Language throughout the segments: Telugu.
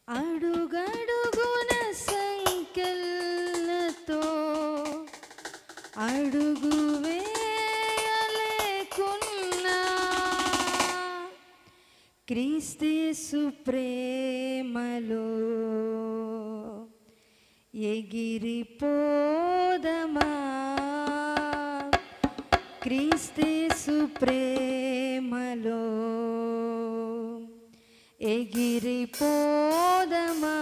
అడుగడుగున సంఖ్యలతో అడుగు వేయలేకున్నా క్రీస్తేసు ప్రేమలో ఎగిరిపోదమా క్రీస్తేసు ప్రేమలో ఎగిరిపోదమా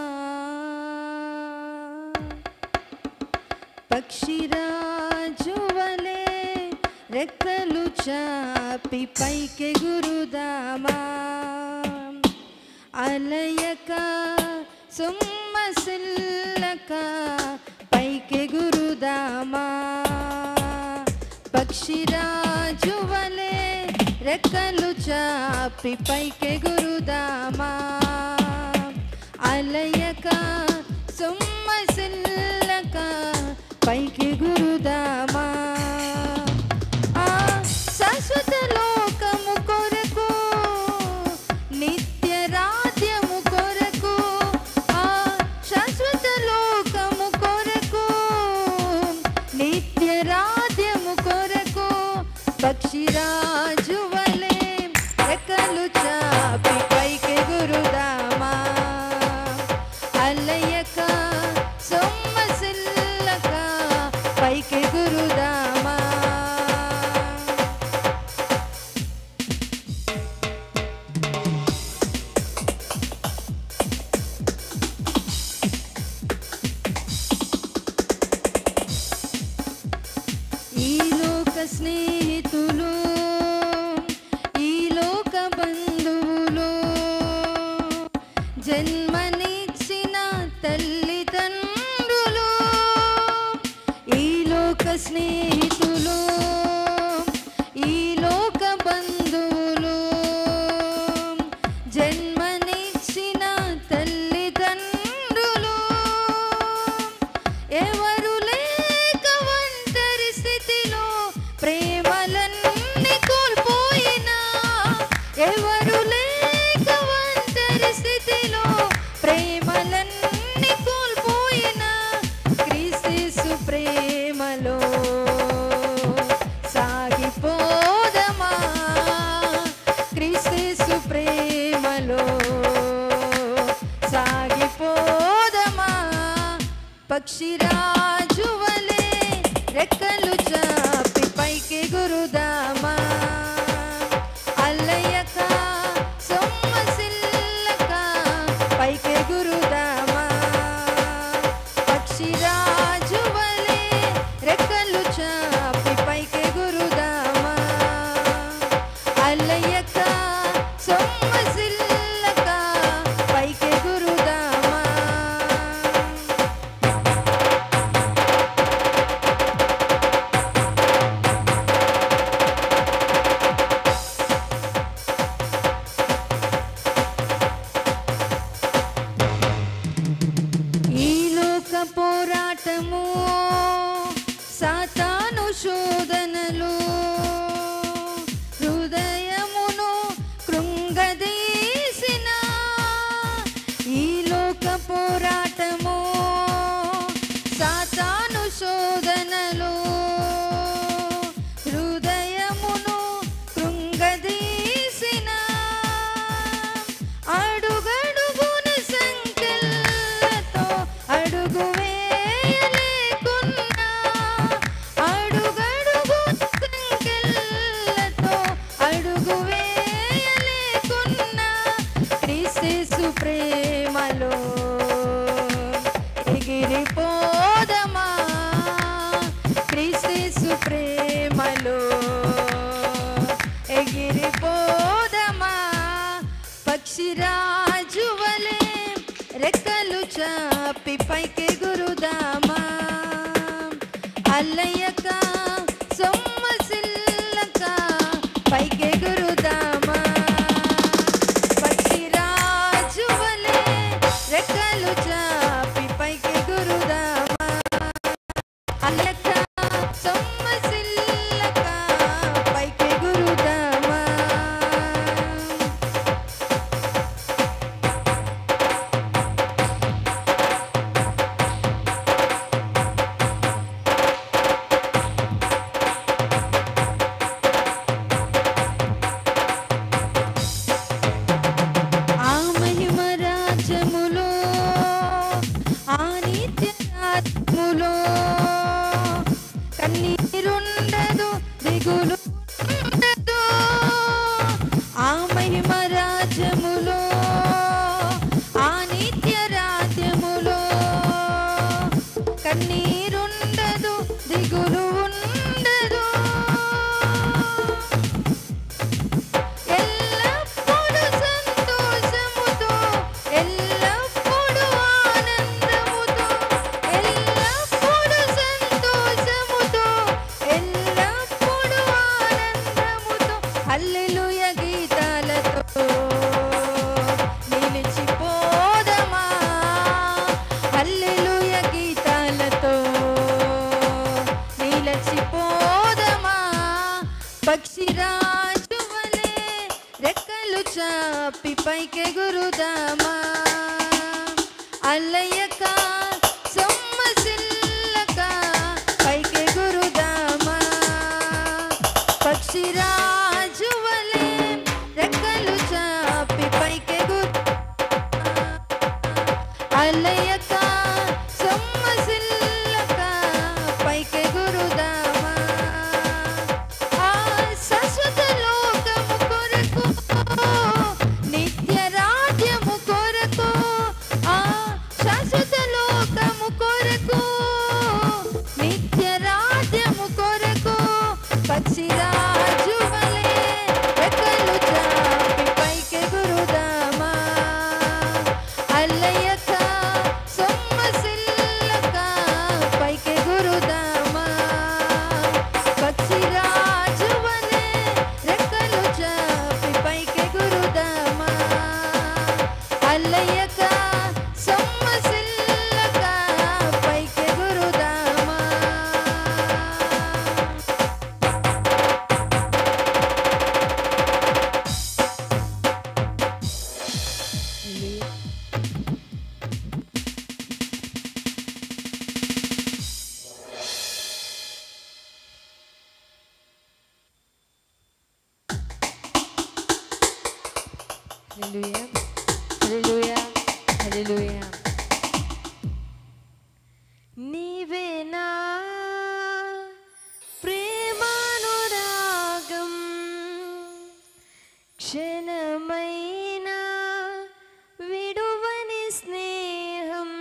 పక్షిరాజువలే రెక్కలు చాపి పైకి గురుదామా అలయక సుమ్మసిల్లక పైకి గురుదామా పక్షిరాజువలే రెక్కలు చాపి పైకి గురుదామా అలయక సుమ్మసిల్లక పైకి గురుదామా ఆ శాశ్వత లోకము కొరకు నిత్య రాజ్యము కొరకు ఆ శాశ్వత లోకము కొరకు నిత్య రాజ్యము కొరకు పక్షిరాజు వలె రెక్కలు చాపి పైకి గురుదామా అల్లయ్యక సొమ్మసిల్లక పైకి గురుదామా ఈ లోక స్నేహితులు ఈ లోక బంధువులు జన్మనిచ్చిన తల్లిదండ్రులు ఈ లోక స్నేహితులు ఈ లోక బంధువులు జన్మనిచ్చిన తల్లిదండ్రులు ఎవరు లేక ఒంటరి స్థితిలో ప్రేమలన్నీ కోల్పోయినా ఎవరు లేక ఒంటరి స్థితిలో ప్రేమలన్నీ కోల్పోయినా క్రీస్తు ప్రేమలో సాగిపోదమా క్రీస్తు ప్రేమలో సాగిపోదమా పక్షిరాజు వలె రెక్కలు చాపి పైకి గురుదామా అల్లయ్యక సొమ్మసిల్లక పైకి గురుదామా పక్షిరాజు వలె రెక్కలు చాపి పైకి గురుదామా అల్లయ్యక సొమ్మసిల్లక పైకి గురుదామా ఈ లోక పోరాటము సాతాను శోధనలు హృదయమును కృంగదీసిన ఈ లోక పోరాటము సాతాను శోధనలు హృదయమును కృంగదీసిన అడుగడుగున సంఖ్యలతో అడుగు వేయలేకున్నా అడుగడుగు సంఖ్యలతో అడుగు వేయలేకున్నా క్రీస్తు ప్రేమలో ఎగిరిపోదమా క్రీస్తు ప్రేమలో ఎగిరిపోదమా పక్షిరాజు వలె రెక్కలు చాపి పైకి గురుదామా అల్లయ్యక సొమ్మసిల్లక పైకి గురుదామా పక్షిరాజు వలె రెక్క పైకే గురుదామా అల్లయ్యక సొమ్మసిల్లక పైకే గురుదామా పక్షిరాజు వలె రెక్కలు చాపి పైకే గురు అల్లయ్యక సొమ్మసిల్లక పైకే గురుదామా ఆ శాశ్వత లోకము కొరకు నిత్య రాజ్యము కొరకు ఆ శాశ్వత లోకము కొరకు నిత్య రాజ్యము కొరకు పక్షిరాజు వలె రెక్కలు చాపి పైకి గురుదామా అల్లయ్యక సొమ్మసిల్లక పైకి గురుదామా పక్షిరాజు వలె రెక్కలు చాపి పైకి గురుదామా అల్లయ్యక సొమ్మసిల్లక పైకి గురుదామా Hallelujah. Hallelujah. Hallelujah. నీవేనా ప్రేమానురాగం క్షణమైనా విడువని స్నేహం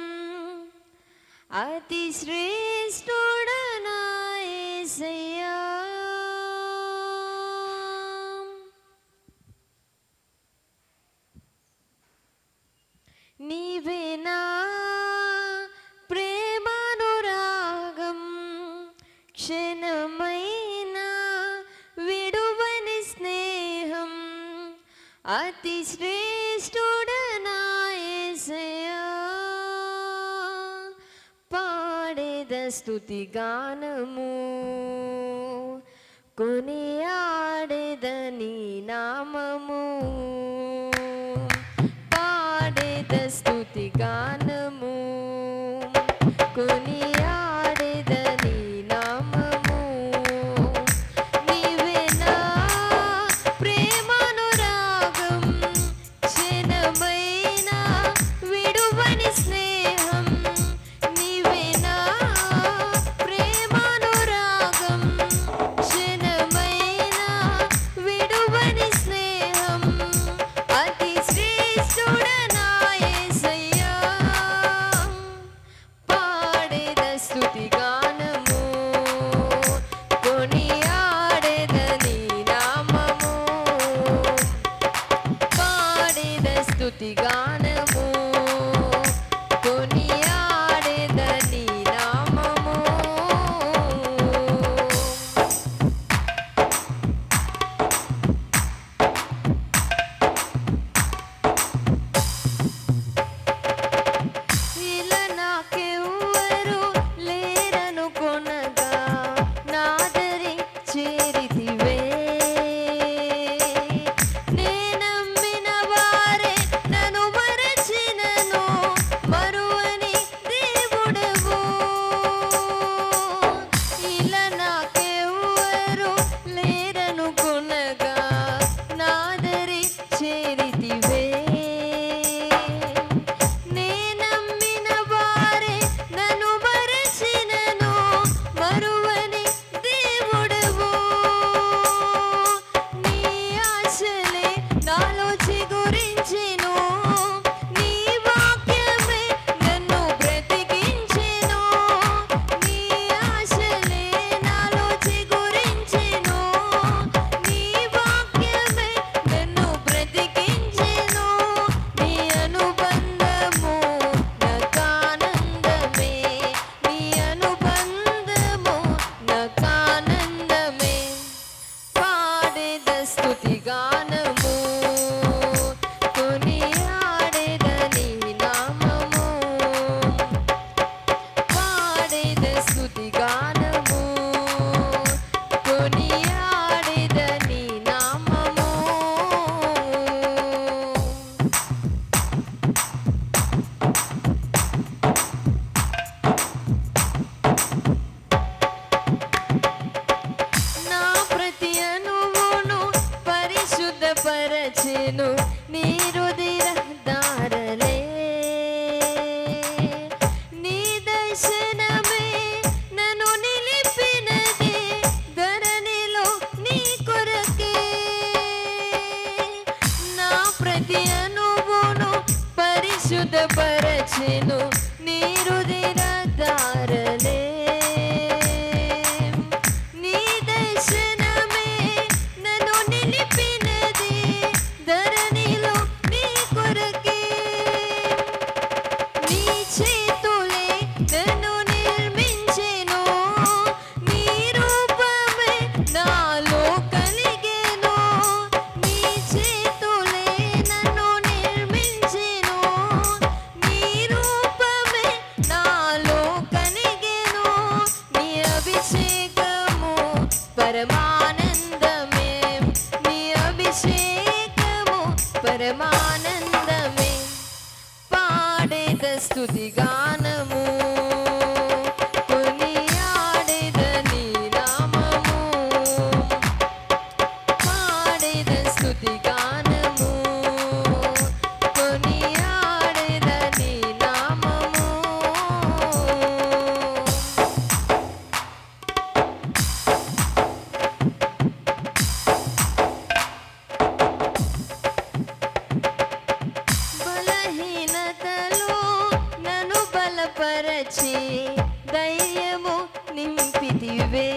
అతి శ్రేష్ఠుడనా యేసయ్యా నీవేనా ప్రేమానురాగం క్షణమైనా విడువని స్నేహం అతి శ్రేష్ఠుడనా యేసయ్యా పాడేద స్తుతి గానము కొని ఆడేదని నామము పాడేద స్తుతి గానము కొని ఆడేదని నామము నీవేనా ప్రేమానురాగం క్షణమైన విడువని స్నేహం నీవేనా ప్రేమానురాగం క్షణమైన విడువని స్నేహం అతి శ్రేష్ఠుడనా యేసయ్యా స్థిరపరచెను నీరుదిన దారలే నీ దర్శనమే నన్ను నిలిపినది ధరణిలో నీ కొరకే నీ చేతులే నన్ను నిర్మించెను నీ రూపమే నాలో కలిగెను నీ చేతులే నన్ను నిర్మించెను నీ రూపమే నాలో కలిగెను నీ అభిషేకము పరమానందమే నీ అభిషేకము పరమానందమే పాడేద స్తుతి గానము కొనియాడేద నీ నామము పాడేద స్తుతి గానము కొనియాడేద నీ నామము బలహీనతలో నన్ను బలపరచి ధైర్యము నింపితివే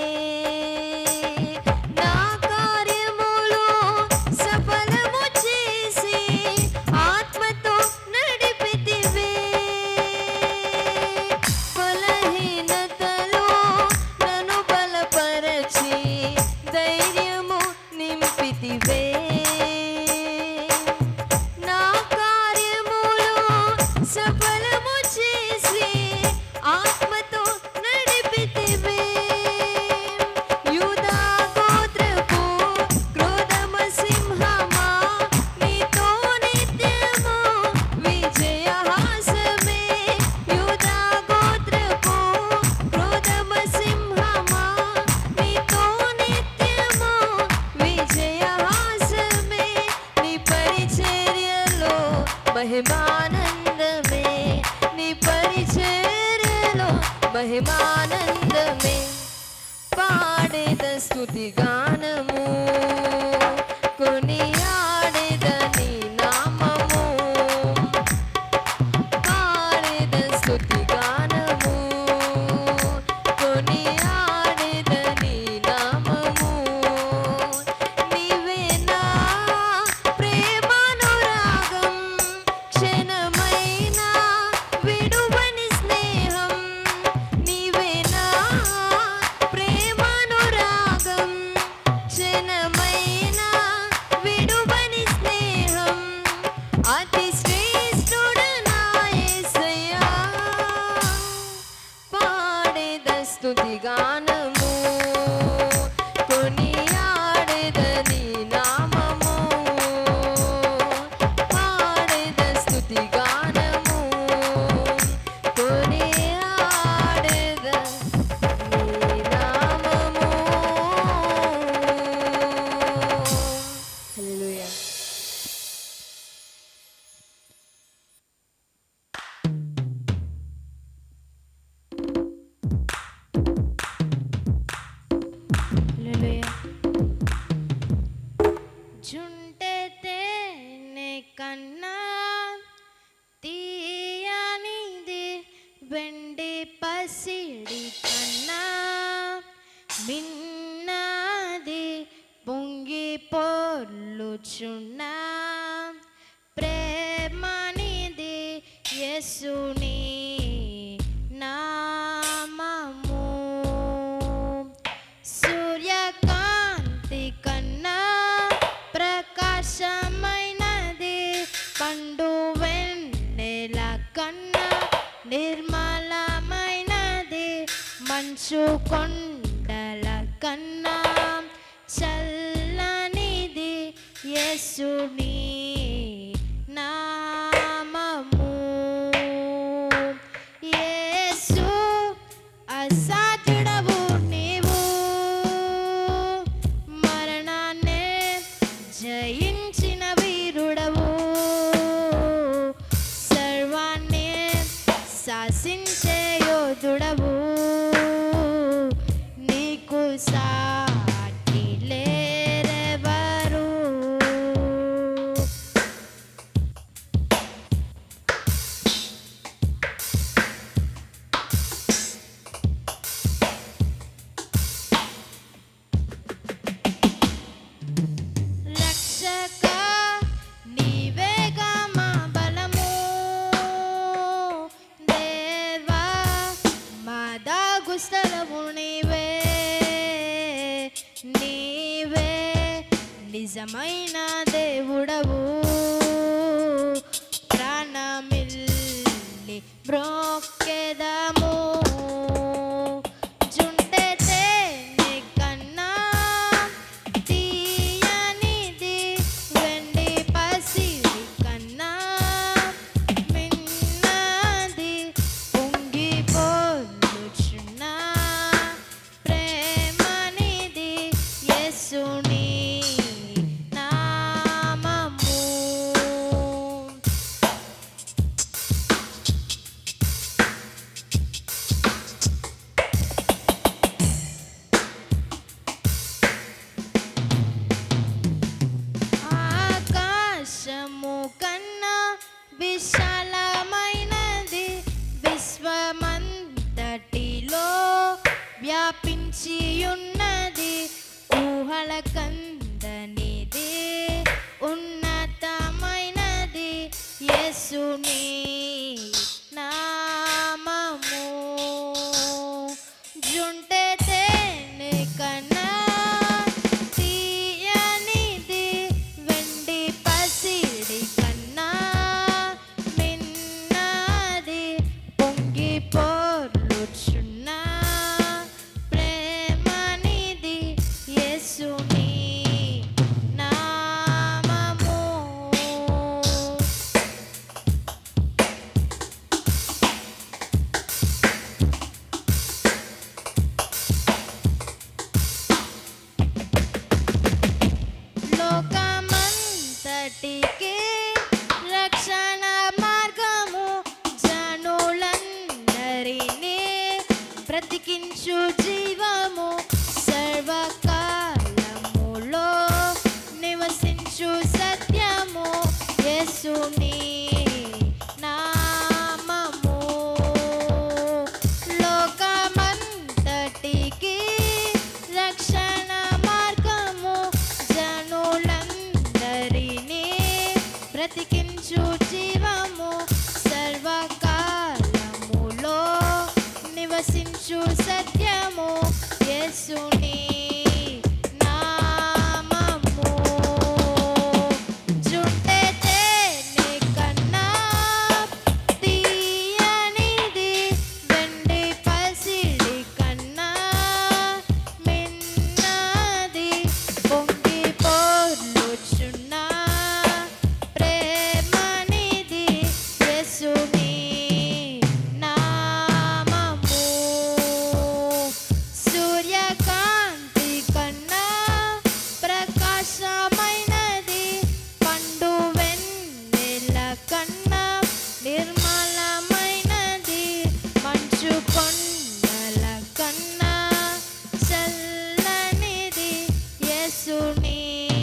నా కార్యములో సఫలము చేసి ఆత్మతో నడిపితివే బలహీనతలో నన్ను బలపరచి ధైర్యము నింపితివే నా కార్యములో సఫలము చేసి ఆత్మతో నడిపితివే యూదా గోత్రపు క్రోధమ సింహమా నీతో నిత్యము విజయహాసమే యూదా గోత్రపు క్రోధమ సింహమా నీతో నిత్యము విజయహాసమే నీ పరిచర్యలో మహిమానందమే నీ పరిచర్యలో మహిమానందమే పాడేద స్తుతి గానము కొనియాడేద నీ నామము పాడేద స్తుతి గానము కొనియాడేద నీ నామము నీవే నా ప్రేమానురాగం క్షణమైనా విడువని స్నేహం నీవే నా ప్రేమానురాగం క్షణమైనా విడువని స్నేహం అతి శ్రేష్ఠుడు నా యేసయ్యా పాడేద స్తుతి గానము కొనియాడేద నీ నామము పాడేద స్తుతి గానము కొనియాడేద నీ నామము హల్లెలూయా హల్లెలూయా జుంటె తేనె కన్నా తీయనిది వెండి పసిడి కన్నా మిన్నది పొంగి పొర్లుచున్నా ప్రేమనిది యేసుని నామము సూర్యకాంతి కన్నా ప్రకాశమైనది పండు వెన్నెల కన్నా నిర్మలమైనది మంచు కొండల కన్నా చల్లనిది యేసుని నామము యేసు అసాధ్యుడవు నీవు మరణాన్నే జయించిన వీరుడవు సర్వాన్ని శాసించే యోధుడవు నీకు సాటి లేరెవరు నాకు స్థలము నీవే నీవే నిజమైన దేవుడవు ప్రాణమిల్లి బ్రోకెదము జుండె తేనె కన్నా తీయనిది వెండి పసిడి కన్నా మిన్నది పొంగిపోలుచున్న ప్రేమనిది యేసుని నామము ఆకాశము కన్నా విశాలమైనది విశ్వమంతటిలో వ్యాపించి ఉన్నది ఊహల కందనిది ఉన్నతమైనది యేసుని నామము జుంటె తేనె కన్నా తీయనిది వెండి పసిడి కన్నా మిన్నది పొంగి పోర్లుచున్న ప్రేమనిది యేసుని నామము లోకమంతటికి రక్షణ మార్గము జనులందరినీ బ్రతికించు జీవము సర్వకాలములో నివసించు సత్యము యేసుని నామము లోకమంతటికి రక్షణ మార్గము జనులందరినీ బ్రతికించు జీవము సర్వకాలములో నివసించు సత్యము యేసుని నామము జుంటె తేనె కన్నా తీయనిది వెండి పసిడి కన్నా మిన్నది పొంగి పోర్లుచున్న ప్రేమనిది యేసుని నామము సూర్యకాంతి కన్నా ప్రకాశమైనది పండు వెన్నెల కన్నా నిర్మలమైనది మంచు కొండల కన్నా చల్లనిది యేసుని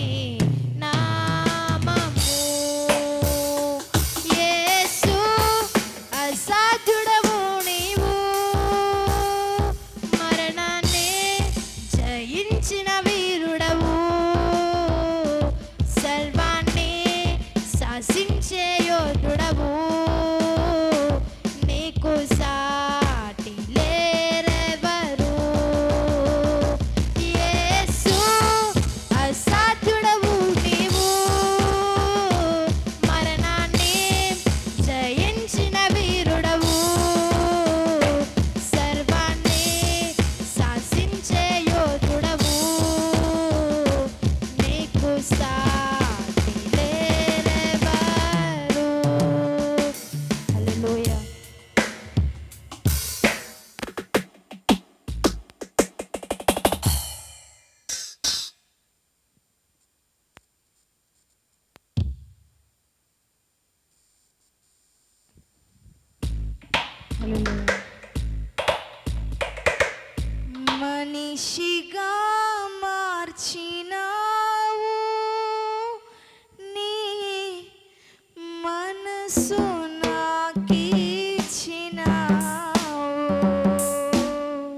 నామము యేసు అసాధ్యుడవు నీవు మరణాన్ని జయించిన వీరుడవు సర్వాన్ని శాసించే యోధుడవు నీకు సాటి లేరెవరు యేసు అసాధ్యుడవు నీవు మరణాన్ని జయించిన వీరుడవు సర్వాన్ని శాసించే యోధుడవు నీకు సాటి లేరెవరు హల్లెలూయా మనిషిగా మార్చినావు నీ మనసు నాకిచ్చినావు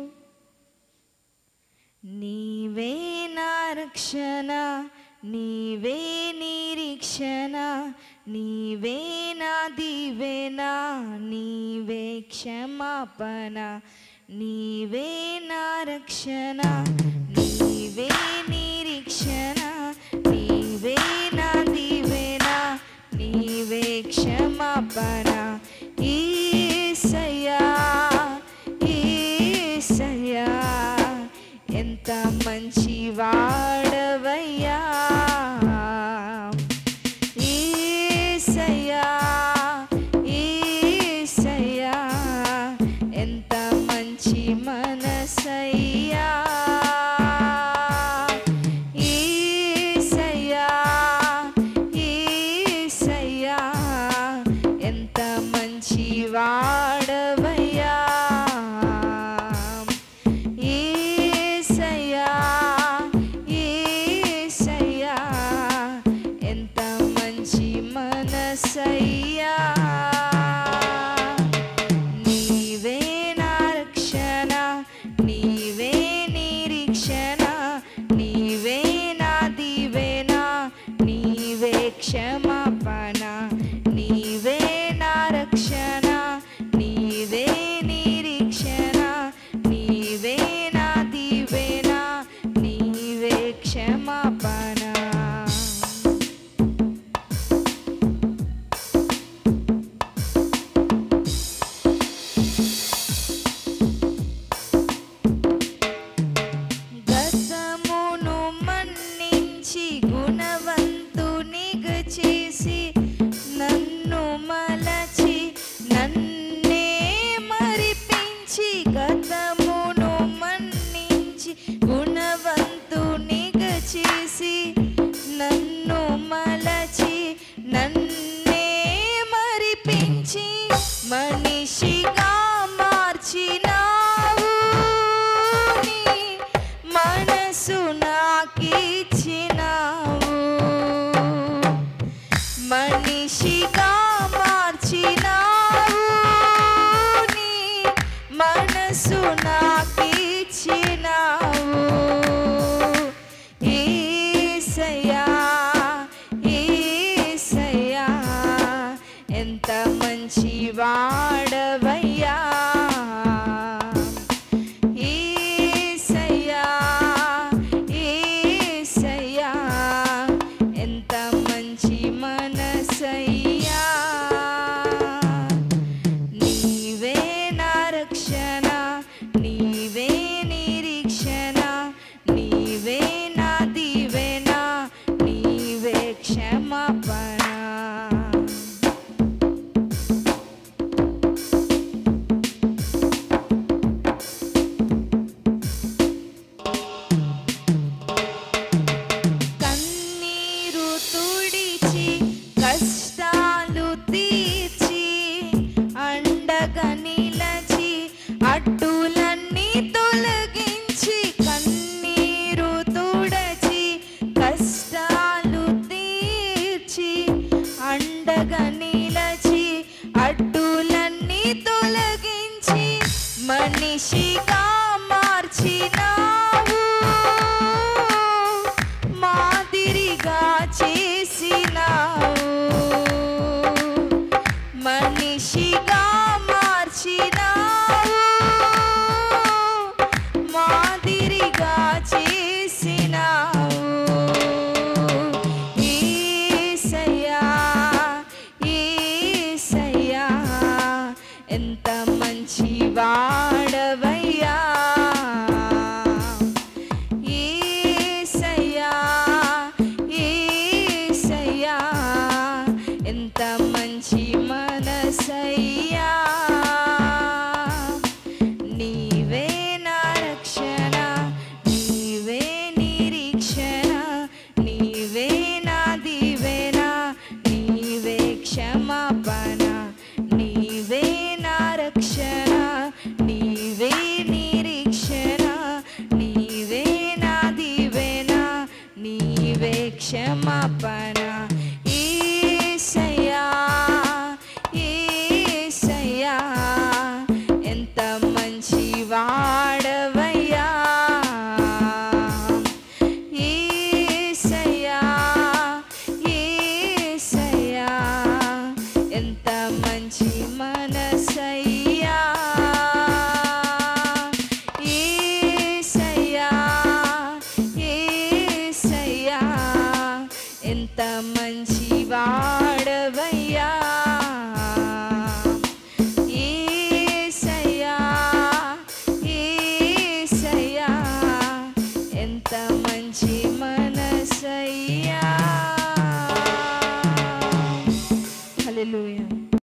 నీవే నా రక్షణ నీవే నిరీక్షణ నీవే నా దివెన నీవే క్షమాపణ నీవే నా రక్షణ నీవే నిరీక్షణ నీవే నా దీవెన నీవే క్షమాపణ ఈసయ్యా ఈసయ్యా ఎంత మంచి వాడవయ్యా ఈసయ్యా ఈసయ్యా ఎంత మంచి మనసయ్యా ఈసయ్యా ఈసయ్యా ఎంత మంచి వాడవయ్యా ఈసయ్యా ఈసయ్యా ఎంత మంచి మనసయ్యా నీవే నా రక్షణ నీవే నిరీక్షణ నీవే నా దీవెన నీవే క్షమాపణ నీవే నా రక్షణ నీవే నిరీక్షణ నీవే నా దీవెన నీవే క్షమాపణ గతమును మన్నించి గుణవంతునిగా చేసి నన్ను మలచి నన్నే మరిపించి గతమును మన్నించి గుణవంతునిగా చేసి నన్ను మలచి నన్నే మరిపించి మనిషిగా మార్చినావు నీ మనసు నాకిచ్చినావు మనిషిగా మార్చినావు నీ మనసు నాకిచ్చినావు ఈసయ్యా ఈసయ్యా ఎంత మంచి వాడవయ్యా ఈసయ్యా ఈసయ్యా ఎంత మంచి మనసయ్యా నీవే నా రక్షణ నీవే నిరీక్షణ నీవే నా దీవెన నీవే క్షమాపణ కన్నీరు తుడిచి కష్టాలు తీర్చి అండగా నిలచి అడ్డులన్నీ తొలగించి కన్నీరు తుడచి కష్టాలు తీర్చి అండగా నిలచి అడ్డులన్నీ తొలగించి మనిషిగా మార్చినావు మాదిరిగా చేసినావు మనిషిగా మార్చినావు మాదిరిగా చేసినావు ఈసయ్యా ఈసయ్యా ఎంత మంచి వాడవయ్యా ఈసయ్యా ఈసయ్యా ఎంత మంచి మనసయ్యా నీవే నా రక్షణ నీవే నిరీక్షణ నీవే నా దీవెన నీవే క్షమాపణ నీవే నా రక్షణ హల్లెలూయా